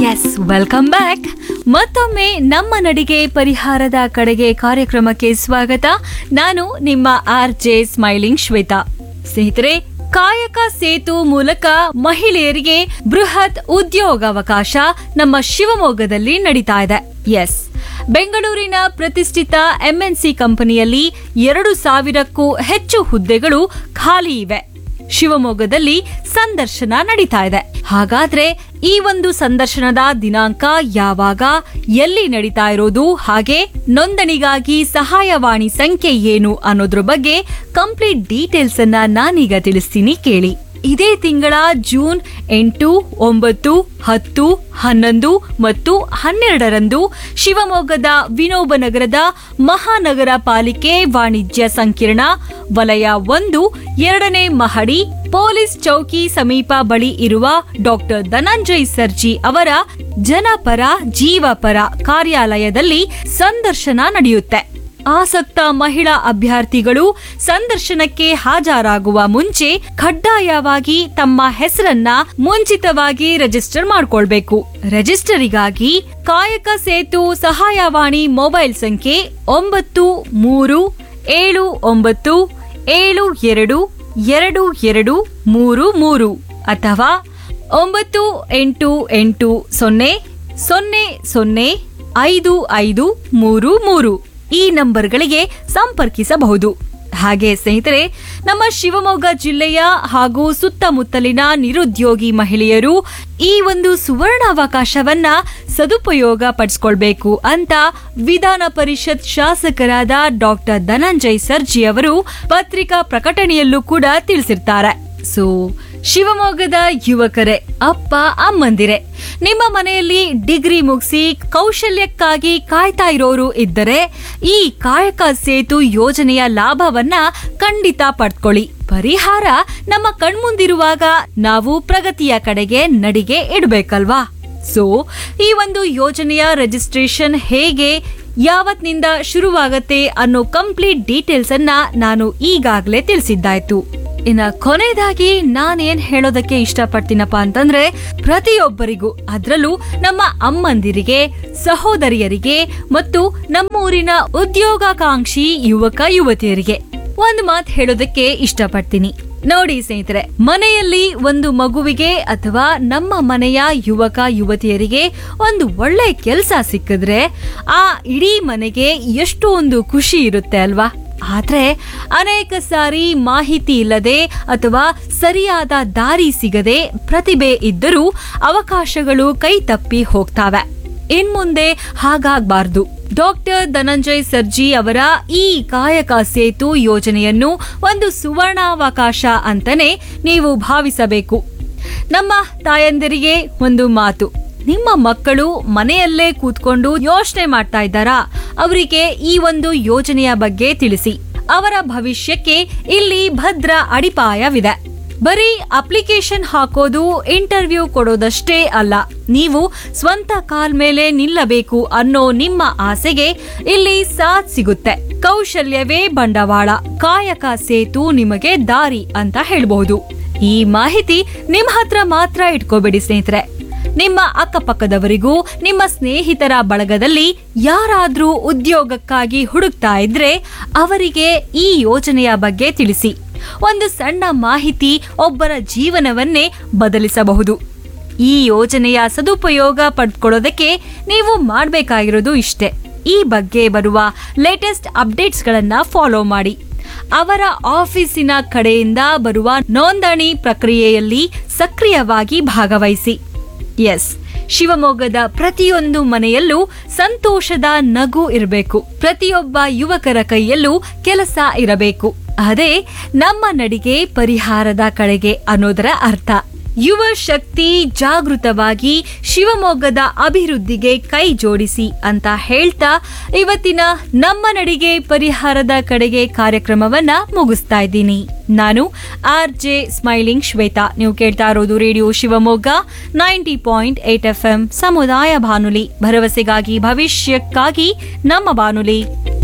S welcome back ಮತ್ತೊಮ್ಮೆ ನಮ್ಮ ನಡಿಗೆ ಪರಿಹಾರದ ಕಡೆಗೆ ಕಾರ್ಯಕ್ರಮಕ್ಕೆ ಸ್ವಾಗತ ನಾನು ನಿಮ್ಮ ಆರ್ ಜೆ ಸ್ಮೈಲಿಂಗ್ ಶ್ವೇತಾ ಸ್ನೇಹಿತರೆ ಕಾಯಕ ಸೇತು ಮೂಲಕ ಮಹಿಳೆಯರಿಗೆ ಬೃಹತ್ ಉದ್ಯೋಗಾವಕಾಶ ನಮ್ಮ ಶಿವಮೊಗ್ಗದಲ್ಲಿ ನಡೀತಾ ಇದೆ ಎಸ್ ಬೆಂಗಳೂರಿನ ಪ್ರತಿಷ್ಠಿತ ಎಂಎನ್ಸಿ ಕಂಪನಿಯಲ್ಲಿ ಎರಡು ಸಾವಿರಕ್ಕೂ ಹೆಚ್ಚು ಹುದ್ದೆಗಳು ಖಾಲಿ ಇವೆ ಶಿವಮೊಗ್ಗದಲ್ಲಿ ಸಂದರ್ಶನ ನಡೀತಾ ಇದೆ ಹಾಗಾದ್ರೆ ಈ ಒಂದು ಸಂದರ್ಶನದ ದಿನಾಂಕ ಯಾವಾಗ ಎಲ್ಲಿ ನಡೀತಾ ಇರೋದು ಹಾಗೆ ನೋಂದಣಿಗಾಗಿ ಸಹಾಯವಾಣಿ ಸಂಖ್ಯೆ ಏನು ಅನ್ನೋದ್ರ ಬಗ್ಗೆ ಕಂಪ್ಲೀಟ್ ಡೀಟೇಲ್ಸ್ ಅನ್ನ ನಾನೀಗ ತಿಳಿಸ್ತೀನಿ ಕೇಳಿ ಇದೇ ತಿಂಗಳ ಜೂನ್ ಎಂಟು ಒಂಬತ್ತು ಹತ್ತು ಹನ್ನೊಂದು ಮತ್ತು ಹನ್ನೆರಡರಂದು ಶಿವಮೊಗ್ಗದ ವಿನೋಬ ನಗರದ ಮಹಾನಗರ ಪಾಲಿಕೆ ವಾಣಿಜ್ಯ ಸಂಕೀರ್ಣ ವಲಯ ಒಂದು ಎರಡನೇ ಮಹಡಿ ಪೊಲೀಸ್ ಚೌಕಿ ಸಮೀಪ ಬಳಿ ಇರುವ ಡಾಕ್ಟರ್ ಧನಂಜಯ್ ಸರ್ಜಿ ಅವರ ಜನಪರ ಜೀವಪರ ಕಾರ್ಯಾಲಯದಲ್ಲಿ ಸಂದರ್ಶನ ನಡೆಯುತ್ತೆ ಆಸಕ್ತ ಮಹಿಳಾ ಅಭ್ಯರ್ಥಿಗಳು ಸಂದರ್ಶನಕ್ಕೆ ಹಾಜರಾಗುವ ಮುಂಚೆ ಕಡ್ಡಾಯವಾಗಿ ತಮ್ಮ ಹೆಸರನ್ನ ಮುಂಚಿತವಾಗಿ ರಿಜಿಸ್ಟರ್ ಮಾಡ್ಕೊಳ್ಬೇಕು ರಿಜಿಸ್ಟರಿಗಾಗಿ ಕಾಯಕ ಸೇತು ಸಹಾಯವಾಣಿ ಮೊಬೈಲ್ ಸಂಖ್ಯೆ ಒಂಬತ್ತು ಮೂರು ಏಳು ಒಂಬತ್ತು ಏಳು ಎರಡು ಎರಡು ಎರಡು ಮೂರು ಮೂರು ಅಥವಾ ಒಂಬತ್ತು ಎಂಟು ಎಂಟು ಸೊನ್ನೆ ಸೊನ್ನೆ ಸೊನ್ನೆ ಐದು ಐದು ಮೂರು ಮೂರು ಈ ನಂಬರ್ಗಳಿಗೆ ಸಂಪರ್ಕಿಸಬಹುದು ಹಾಗೆ ಸ್ನೇಹಿತರೆ ನಮ್ಮ ಶಿವಮೊಗ್ಗ ಜಿಲ್ಲೆಯ ಹಾಗೂ ಸುತ್ತಮುತ್ತಲಿನ ನಿರುದ್ಯೋಗಿ ಮಹಿಳೆಯರು ಈ ಒಂದು ಸುವರ್ಣಾವಕಾಶವನ್ನ ಸದುಪಯೋಗ ಪಡಿಸ್ಕೊಳ್ಬೇಕು ಅಂತ ವಿಧಾನ ಪರಿಷತ್ ಶಾಸಕರಾದ ಡಾಕ್ಟರ್ ಧನಂಜಯ್ ಸರ್ಜಿ ಅವರು ಪತ್ರಿಕಾ ಪ್ರಕಟಣೆಯಲ್ಲೂ ಕೂಡ ತಿಳಿಸಿರ್ತಾರೆ ಸೊ ಶಿವಮೊಗ್ಗದ ಯುವಕರೇ ಅಪ್ಪ ಅಮ್ಮಂದಿರೆ ನಿಮ್ಮ ಮನೆಯಲ್ಲಿ ಡಿಗ್ರಿ ಮುಗಿಸಿ ಕೌಶಲ್ಯಕ್ಕಾಗಿ ಕಾಯ್ತಾ ಇರೋರು ಇದ್ದರೆ ಈ ಕಾಯಕ ಸೇತು ಯೋಜನೆಯ ಲಾಭವನ್ನ ಖಂಡಿತ ಪಡ್ಕೊಳ್ಳಿ ಪರಿಹಾರ ನಮ್ಮ ಕಣ್ಮುಂದಿರುವಾಗ ನಾವು ಪ್ರಗತಿಯ ಕಡೆಗೆ ನಡಿಗೆ ಇಡಬೇಕಲ್ವಾ ಸೊ ಈ ಒಂದು ಯೋಜನೆಯ ರಿಜಿಸ್ಟ್ರೇಷನ್ ಹೇಗೆ ಯಾವತ್ನಿಂದ ಶುರುವಾಗತ್ತೆ ಅನ್ನೋ ಕಂಪ್ಲೀಟ್ ಡೀಟೇಲ್ಸ್ ಅನ್ನ ನಾನು ಈಗಾಗಲೇ ತಿಳಿಸಿದ್ದಾಯ್ತು ಇನ್ನ ಕೊನೆಯದಾಗಿ ನಾನೇನ್ ಹೇಳೋದಕ್ಕೆ ಇಷ್ಟಪಡ್ತೀನಪ್ಪ ಅಂತಂದ್ರೆ ಪ್ರತಿಯೊಬ್ಬರಿಗೂ ಅದ್ರಲ್ಲೂ ನಮ್ಮ ಅಮ್ಮಂದಿರಿಗೆ ಸಹೋದರಿಯರಿಗೆ ಮತ್ತು ನಮ್ಮೂರಿನ ಉದ್ಯೋಗಾಕಾಂಕ್ಷಿ ಯುವಕ ಯುವತಿಯರಿಗೆ ಒಂದು ಮಾತು ಹೇಳೋದಕ್ಕೆ ಇಷ್ಟಪಡ್ತೀನಿ ನೋಡಿ ಸ್ನೇಹಿತರೆ ಮನೆಯಲ್ಲಿ ಒಂದು ಮಗುವಿಗೆ ಅಥವಾ ನಮ್ಮ ಮನೆಯ ಯುವಕ ಯುವತಿಯರಿಗೆ ಒಂದು ಒಳ್ಳೆ ಕೆಲಸ ಸಿಕ್ಕಿದ್ರೆ ಆ ಇಡೀ ಮನೆಗೆ ಎಷ್ಟು ಒಂದು ಖುಷಿ ಇರುತ್ತೆ ಅಲ್ವಾ ಆದ್ರೆ ಅನೇಕ ಸಾರಿ ಮಾಹಿತಿ ಇಲ್ಲದೆ ಅಥವಾ ಸರಿಯಾದ ದಾರಿ ಸಿಗದೆ ಪ್ರತಿಭೆ ಇದ್ದರೂ ಅವಕಾಶಗಳು ಕೈ ತಪ್ಪಿ ಹೋಗ್ತಾವೆ ಇನ್ಮುಂದೆ ಹಾಗಾಗಬಾರ್ದು ಡಾಕ್ಟರ್ ಧನಂಜಯ್ ಸರ್ಜಿ ಅವರ ಈ ಕಾಯಕ ಸೇತು ಯೋಜನೆಯನ್ನು ಒಂದು ಸುವರ್ಣಾವಕಾಶ ಅಂತಾನೆ ನೀವು ಭಾವಿಸಬೇಕು ನಮ್ಮ ತಾಯಂದಿರಿಗೆ ಒಂದು ಮಾತು ನಿಮ್ಮ ಮಕ್ಕಳು ಮನೆಯಲ್ಲೇ ಕೂತ್ಕೊಂಡು ಯೋಚನೆ ಮಾಡ್ತಾ ಇದ್ದಾರಾ ಅವರಿಗೆ ಈ ಒಂದು ಯೋಜನೆಯ ಬಗ್ಗೆ ತಿಳಿಸಿ ಅವರ ಭವಿಷ್ಯಕ್ಕೆ ಇಲ್ಲಿ ಭದ್ರ ಅಡಿಪಾಯವಿದೆ ಬರೀ ಅಪ್ಲಿಕೇಶನ್ ಹಾಕೋದು ಇಂಟರ್ವ್ಯೂ ಕೊಡೋದಷ್ಟೇ ಅಲ್ಲ ನೀವು ಸ್ವಂತ ಕಾಲ್ ಮೇಲೆ ನಿಲ್ಲಬೇಕು ಅನ್ನೋ ನಿಮ್ಮ ಆಸೆಗೆ ಇಲ್ಲಿ ಸಾಥ್ ಸಿಗುತ್ತೆ ಕೌಶಲ್ಯವೇ ಬಂಡವಾಳ ಕಾಯಕ ಸೇತು ನಿಮಗೆ ದಾರಿ ಅಂತ ಹೇಳ್ಬಹುದು ಈ ಮಾಹಿತಿ ನಿಮ್ ಹತ್ರ ಮಾತ್ರ ಇಟ್ಕೋಬೇಡಿ ಸ್ನೇಹಿತರೆ ನಿಮ್ಮ ಅಕ್ಕಪಕ್ಕದವರಿಗೂ ನಿಮ್ಮ ಸ್ನೇಹಿತರ ಬಳಗದಲ್ಲಿ ಯಾರಾದ್ರೂ ಉದ್ಯೋಗಕ್ಕಾಗಿ ಹುಡುಕ್ತಾ ಇದ್ರೆ ಅವರಿಗೆ ಈ ಯೋಜನೆಯ ಬಗ್ಗೆ ತಿಳಿಸಿ ಒಂದು ಸಣ್ಣ ಮಾಹಿತಿ ಒಬ್ಬರ ಜೀವನವನ್ನೇ ಬದಲಿಸಬಹುದು ಈ ಯೋಜನೆಯ ಸದುಪಯೋಗ ಪಡ್ಕೊಳ್ಳೋದಕ್ಕೆ ನೀವು ಮಾಡಬೇಕಾಗಿರೋದು ಇಷ್ಟೇ ಈ ಬಗ್ಗೆ ಬರುವ ಲೇಟೆಸ್ಟ್ ಅಪ್ಡೇಟ್ಸ್ಗಳನ್ನ ಫಾಲೋ ಮಾಡಿ ಅವರ ಆಫೀಸಿನ ಕಡೆಯಿಂದ ಬರುವ ನೋಂದಣಿ ಪ್ರಕ್ರಿಯೆಯಲ್ಲಿ ಸಕ್ರಿಯವಾಗಿ ಭಾಗವಹಿಸಿ ಎಸ್ ಶಿವಮೊಗ್ಗದ ಪ್ರತಿಯೊಂದು ಮನೆಯಲ್ಲೂ ಸಂತೋಷದ ನಗು ಇರಬೇಕು ಪ್ರತಿಯೊಬ್ಬ ಯುವಕರ ಕೈಯಲ್ಲೂ ಕೆಲಸ ಇರಬೇಕು ಅದೇ ನಮ್ಮ ನಡಿಗೆ ಪರಿಹಾರದ ಕಡೆಗೆ ಅನ್ನೋದರ ಅರ್ಥ ಯುವ ಶಕ್ತಿ ಜಾಗೃತವಾಗಿ ಶಿವಮೊಗ್ಗದ ಅಭಿವೃದ್ಧಿಗೆ ಕೈ ಜೋಡಿಸಿ ಅಂತ ಹೇಳ್ತಾ ಇವತ್ತಿನ ನಮ್ಮ ನಡಿಗೆ ಪರಿಹಾರದ ಕಡೆಗೆ ಕಾರ್ಯಕ್ರಮವನ್ನ ಮುಗಿಸ್ತಾ ಇದ್ದೀನಿ ನಾನು ಆರ್ ಜೆ ಸ್ಮೈಲಿಂಗ್ ಶ್ವೇತಾ ನೀವು ಕೇಳ್ತಾ ಇರೋದು radio Shivamogga ninety point eight F M ಸಮುದಾಯ ಬಾನುಲಿ ಭರವಸೆಗಾಗಿ ಭವಿಷ್ಯಕ್ಕಾಗಿ ನಮ್ಮ ಬಾನುಲಿ